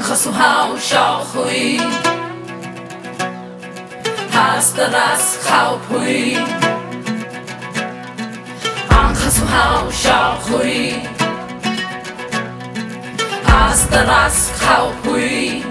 خسو هاو شاخوی هست راس خوابوی آن خسو هاو شاخوی هست راس خوابوی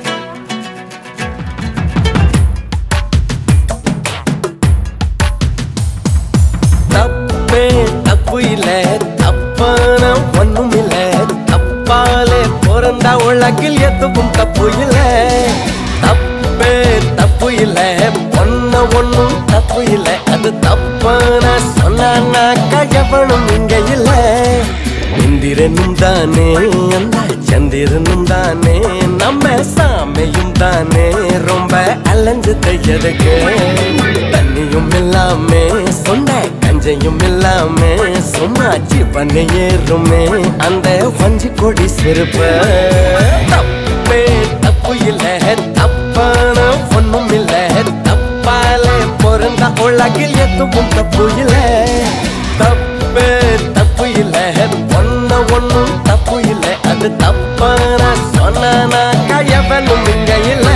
தப்பே தப்பு இல்ல தப்பான ஒண்ணும் இல்ல தப்பாலே பிறந்தா உலகில் எதுவும் தப்பு இல்ல தப்பே தப்பு இல்ல ஒன்ன ஒண்ணும் தப்பு இல்ல அது தப்பான சொன்னாக்கா எவனும் இங்க இல்ல இந்திரனும் தானே அந்த சந்திரனும் தானே நம்ம சாமியும் தானே ரொம்ப அலைஞ்சு தையதுக்கு தண்ணியும் இல்லாமே சொன்ன கஞ்சையும் இல்லாமே சும்மா ஜீவனை ஏறுமே அந்த வஞ்சி கொடி சிறுப்ப தப்பே தப்பு இல்ல தப்பான ஒண்ணும் இல்ல தப்பாலே பிறந்த உலகில் எதுவும் தப்பு இல்ல தப்பே தப்பு இல்ல ஒன்ன ஒண்ணும் தப்பு இல்ல அது தப்பான சொன்னாக்கா எவனும் இங்க இல்லை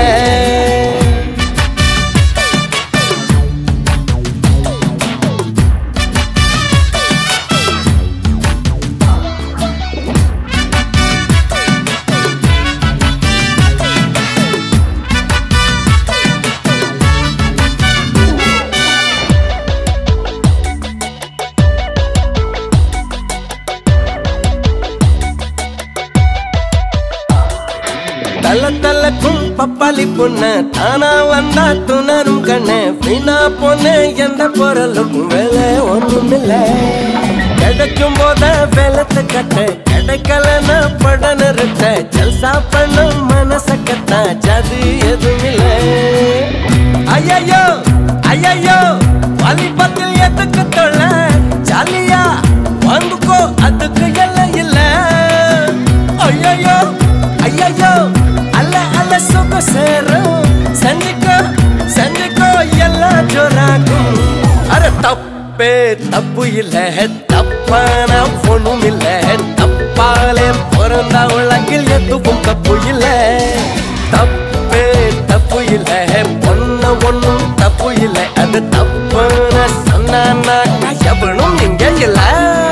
தல தலக்கும் பப்பாளி பொண்ணு தானா வந்தா துணரும் கண்ணு வீணா பொண்ணு எந்த பொருளுக்கும் வேலை ஒண்ணும் இல்ல கிடைக்கும் போத வெள்ளத்தை கட்ட கிடைக்கலன்னா பட நிறுத்த ஜல்சா பண்ணும் மனச கத்தா ஜாதி எதுவும் இல்ல ஐயோ ஐயோ வாலிபத்தில் எதுக்கு தொல்ல ஜாலியா வாங்குக்கோ அதுக்கு எல்லாம் இல்ல ஐயோ ஐயோ அல்ல அல்ல சுக சேரும் செஞ்சுக்கோ செஞ்சுக்கோ எல்லாம் ஜோராகும் அர தப்பே தப்பு இல்ல தப்பான ஒண்ணும் இல்ல தப்பாலே பிறந்த உலகில் எதுவும் தப்பு இல்ல தப்பே தப்பு இல்ல பொண்ண ஒண்ணும் தப்பு இல்ல அது தப்பான சொன்னாக்கா எவனும் இங்க இல்லை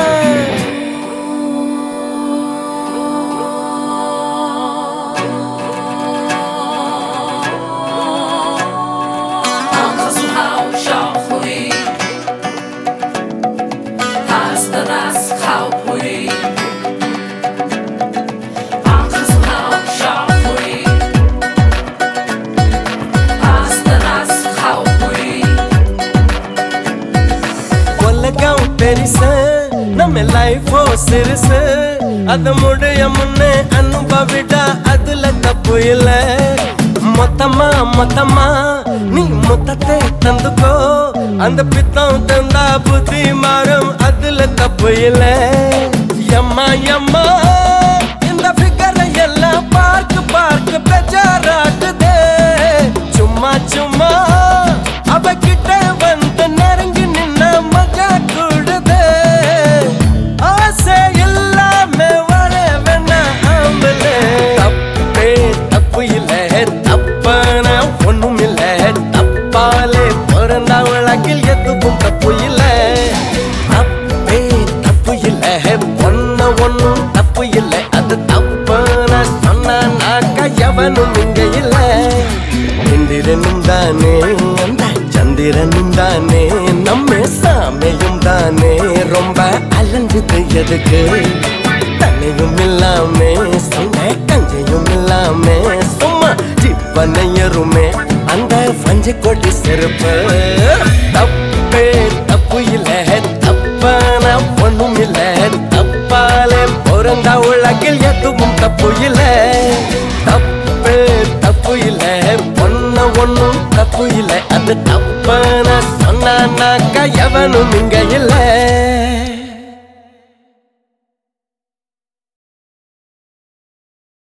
آن خسو هاو شاخوی هست راس خوابوی آن خسو هاو شاخوی هست راس خوابوی உலகம் பெருசு நம்ம லைஃபோ சிறுசு அது முடிய முன்னே அனுபவிடா அதுல தப்பு இல்ல மொத்தமா மொத்தமா நீ மொத்தத்தை தந்துக்கோ அந்த பித்தம் தந்தா புத்தி மாறும் அதுல தப்பு இல்ல எம்மா எம்மா இந்த ஃபிகரை எல்லாம் பார்க்க பார்க்க பெஜாராக்குதே சும்மா சும்மா அவகிட்ட வந்து நெருங்கி நின்ன மஜா கூடுது ஆசை இல்லாம வாழ வேணா ஆம்பளை தப்பே தப்பு இல்ல தப்பான ஒண்ணும் இல்ல தப்பாலே பிறந்த உலகில் எதுவும் தப்பு இல்ல தப்பே தப்பு இல்ல ஒன்ன ஒண்ணும் தப்பு இல்ல அது தப்பான சொன்னாக்கா எவனும் இங்க இல்ல இந்திரனும் தானே அந்த சந்திரனும் தானே நம்ம சாமியும் தானே ரொம்ப அலைஞ்சது எதுக்கு தண்ணியும் இல்லாமே சொன்ன கஞ்சையும் இல்லாமே சும்மா ஜீவனையருமே அந்த வஞ்ச கொடி செருப்பு தப்பே தப்பு இல்ல தப்பான ஒண்ணும் இல்ல தப்பாலே பிறந்த உலகில் எதுவும் தப்பு இல்ல தப்பே தப்பு இல்ல பொண்ண ஒண்ணும் தப்பு இல்ல அது தப்பான சொன்னாக்கா எவனும் இங்க இல்லை